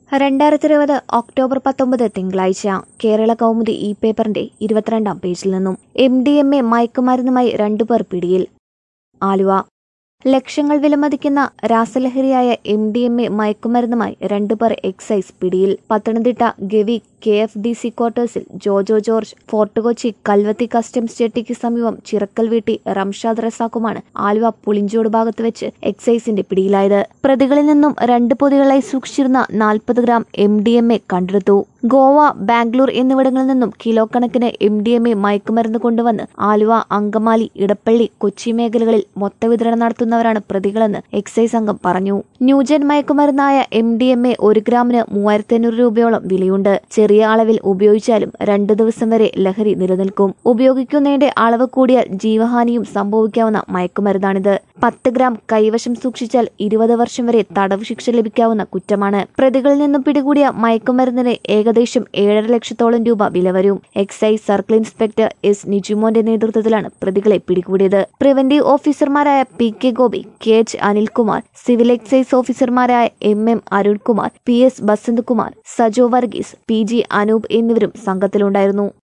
രണ്ടായിരത്തി ഇരുപത് ഒക്ടോബർ പത്തൊമ്പത് തിങ്കളാഴ്ച കേരള കൗമുദി ഇ പേപ്പറിന്റെ ഇരുപത്തിരണ്ടാം പേജിൽ നിന്നും എം ഡി എം എ മയക്കുമരുന്നുമായി രണ്ടുപേർ പിടിയിൽ ആലുവ ലക്ഷങ്ങൾ വിലമതിക്കുന്ന രാസലഹരിയായ എം ഡി എം എ മയക്കുമരുന്നുമായി രണ്ടുപേർ എക്സൈസ് പിടിയിൽ Pathanamthitta Gavi K F D C ക്വാർട്ടേഴ്സിൽ Jojo George Fort Kochi Kalvathi customs ജെട്ടിക്ക് സമീപം ചിറക്കൽ വീട്ടി റംഷാദ് റസാഖുമാണ് ആലുവ പുളിഞ്ചോട് ഭാഗത്ത് വെച്ച് എക്സൈസിന്റെ പിടിയിലായത് പ്രതികളിൽ നിന്നും രണ്ട് പൊതികളായി സൂക്ഷിച്ചിരുന്ന നാൽപ്പത് gram M D M A കണ്ടെടുത്തു ഗോവ ബാംഗ്ലൂർ എന്നിവിടങ്ങളിൽ നിന്നും കിലോ കണക്കിന് എം ഡി എം എ മയക്കുമരുന്ന് കൊണ്ടുവന്ന് ആലുവ അങ്കമാലി ഇടപ്പള്ളി കൊച്ചി മേഖലകളിൽ മൊത്തവിതരണം നടത്തുന്നവരാണ് പ്രതികളെന്ന് എക്സൈസ് സംഘം പറഞ്ഞു ന്യൂജൻ മയക്കുമരുന്നായ എം ഡി എം എ ഒരു ഗ്രാമിന് മൂവായിരത്തി അഞ്ഞൂറ് രൂപയോളം വിലയുണ്ട് ചെറിയ അളവിൽ ഉപയോഗിച്ചാലും രണ്ടു ദിവസം വരെ ലഹരി നിലനിൽക്കും ഉപയോഗിക്കുന്നതിന്റെ അളവ് കൂടിയാൽ ജീവഹാനിയും സംഭവിക്കാവുന്ന മയക്കുമരുന്നാണിത് പത്ത് ഗ്രാം കൈവശം സൂക്ഷിച്ചാൽ ഇരുപത് വർഷം വരെ തടവ് ശിക്ഷ ലഭിക്കാവുന്ന കുറ്റമാണ് പ്രതികളിൽ നിന്നും പിടികൂടിയ മയക്കുമരുന്നിന് ഏകദേശം ഏഴര ലക്ഷത്തോളം രൂപ വില വരും എക്സൈസ് സർക്കിൾ ഇൻസ്പെക്ടർ എസ് നിജുമോന്റെ നേതൃത്വത്തിലാണ് പ്രതികളെ പിടികൂടിയത് പ്രിവന്റീവ് ഓഫീസർമാരായ P K Gopi K H Anilkumar civil excise ഓഫീസർമാരായ M M Arunkumar P S Basanthkumar Sajo Varghese P G Anoop എന്നിവരും സംഘത്തിലുണ്ടായിരുന്നു